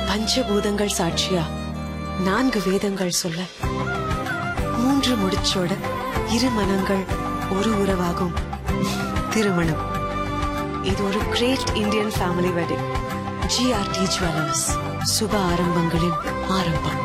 பஞ்சபூதங்கள் சாட்சியா நான்கு வேதங்கள் சொல்ல மூன்று முடிச்சோட இரு மனங்கள் ஒரு உறவாகும் திருமணம் இது ஒரு great Indian family wedding GRT jewellers சுப ஆரம்பங்களின் ஆரம்பம்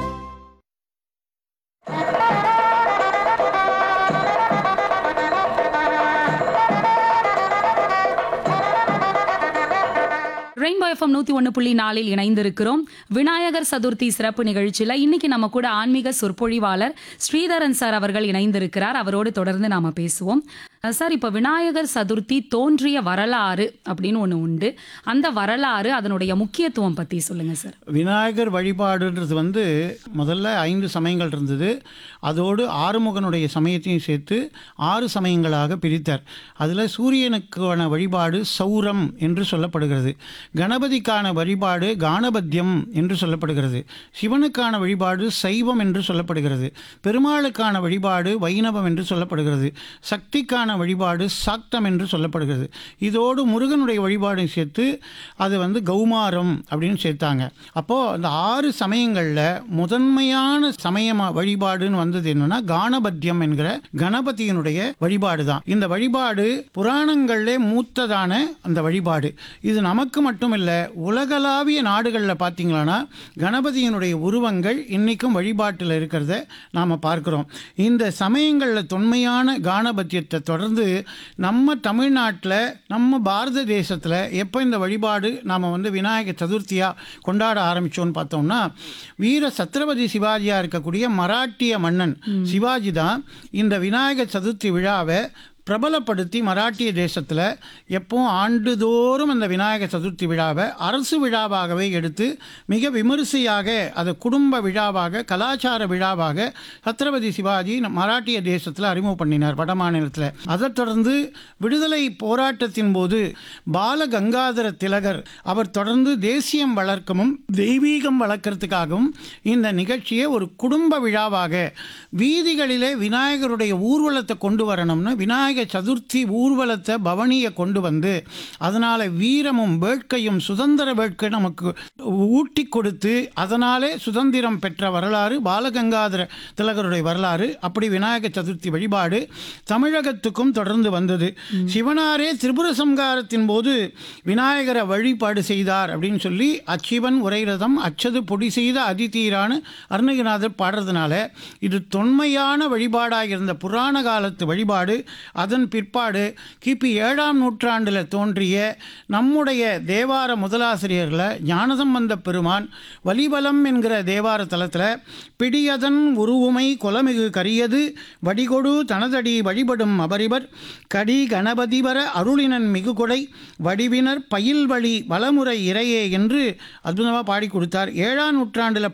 ரெயின்போ எஃப்எம் நூத்தி ஒன்று புள்ளி நாலில் இணைந்திருக்கிறோம் விநாயகர் சதுர்த்தி சிறப்பு நிகழ்ச்சியில இன்னைக்கு நம்ம கூட ஆன்மீக சொற்பொழிவாளர் ஸ்ரீதரன் சார் அவர்கள் இணைந்திருக்கிறார் அவரோடு தொடர்ந்து நாம பேசுவோம் அஹ் சார் இப்ப விநாயகர் சதுர்த்தி தோன்றிய வரலாறு அப்படின்னு ஒண்ணு உண்டு அந்த வரலாறு அதனுடைய முக்கியத்துவம் பத்தி சொல்லுங்க சார் விநாயகர் வழிபாடுன்றது வந்து முதல்ல ஐந்து சமயங்கள் இருந்தது அதோடு ஆறுமுகனுடைய சமயத்தையும் சேர்த்து ஆறு சமயங்களாக பிரித்தார் அதில் சூரியனுக்கான வழிபாடு சௌரம் என்று சொல்லப்படுகிறது கணபதிக்கான வழிபாடு கானபத்தியம் என்று சொல்லப்படுகிறது சிவனுக்கான வழிபாடு சைவம் என்று சொல்லப்படுகிறது பெருமாளுக்கான வழிபாடு வைணவம் என்று சொல்லப்படுகிறது சக்திக்கான வழிபாடு சாக்தம் என்று சொல்லப்படுகிறது இதோடு முருகனுடைய வழிபாடு சேர்த்து அது வந்து கௌமாரம் அப்படின்னு சேர்த்தாங்க அப்போது அந்த ஆறு சமயங்களில் முதன்மையான சமயமா வழிபாடுன்னு வந்தது என்னன்னா கானபத்தியம் என்கிற கணபதியினுடைய வழிபாடு தான் இந்த வழிபாடு புராணங்களிலே மூத்ததான அந்த வழிபாடு இது நமக்கு மட்டும் இல்லை உலகளாவிய நாடுகளில் பார்த்தீங்களான்னா கணபதியினுடைய உருவங்கள் இன்னைக்கும் வழிபாட்டில் இருக்கிறத நாம் பார்க்கிறோம் இந்த சமயங்களில் தொன்மையான கானபத்தியத்தை தொடர்ந்து நம்ம தமிழ்நாட்டில் நம்ம பாரத தேசத்தில் எப்போ இந்த வழிபாடு நாம் வந்து விநாயகர் சதுர்த்தியாக கொண்டாட ஆரம்பித்தோன்னு பார்த்தோம்னா வீர சத்ரபதி சிவாஜியாக இருக்கக்கூடிய மராட்டிய மன்னன் சிவாஜி தான் இந்த விநாயகர் சதுர்த்தி விழாவை பிரபலப்படுத்தி மராட்டிய தேசத்தில் எப்பவும் ஆண்டுதோறும் அந்த விநாயகர் சதுர்த்தி விழாவை அரசு விழாவாகவே எடுத்து மிக விமரிசையாக அதை குடும்ப விழாவாக கலாச்சார விழாவாக சத்ரபதி சிவாஜி நம் மராட்டிய தேசத்தில் அறிமுகம் பண்ணினார் வட மாநிலத்தில் அதைத் தொடர்ந்து விடுதலை போராட்டத்தின் போது பால கங்காதர திலகர் அவர் தொடர்ந்து தேசியம் வளர்க்கவும் தெய்வீகம் வளர்க்கறதுக்காகவும் இந்த நிகழ்ச்சியை ஒரு குடும்ப விழாவாக வீதிகளிலே விநாயகருடைய ஊர்வலத்தை கொண்டு வரணும்னு விநாயகர் சதுர்த்தி ஊர்வலத்தை பவனியை கொண்டு வந்து அதனால் வீரமும் வேட்கையும் சுதந்திர வேட்கை நமக்கு ஊட்டி கொடுத்து அதனாலே சுதந்திரம் பெற்ற வரலாறு பாலகங்காதர திலகருடைய வரலாறு அப்படி விநாயகர் சதுர்த்தி வழிபாடு தமிழகத்துக்கும் தொடர்ந்து வந்தது சிவனாரே திரிபுர சம்காரத்தின் போது விநாயகரை வழிபாடு செய்தார் அப்படின்னு சொல்லி அச்சிவன் உரைரதம் அச்சது பொடி செய்த அதிதீரான அருணகிரிநாதர் பாடுறதுனால இது தொன்மையான வழிபாடாக இருந்த புராண காலத்து வழிபாடு அதன் பிற்பாடு கிபி ஏழாம் நூற்றாண்டில் தோன்றிய நம்முடைய தேவார முதலாசிரியர்களை ஞானசம்பந்த பெருமான் வலிபலம் என்கிற தேவார தலத்தில் பிடியதன் உருவுமை கொலமிகு கரியது வடிகொடு தனதடி வழிபடும் அபரிபர் கடி கணபதிவர அருளினன் மிகுகொடை வடிவினர் பயில் வழி வளமுறை இறையே என்று அற்புதமாக பாடி கொடுத்தார் ஏழாம் நூற்றாண்டில்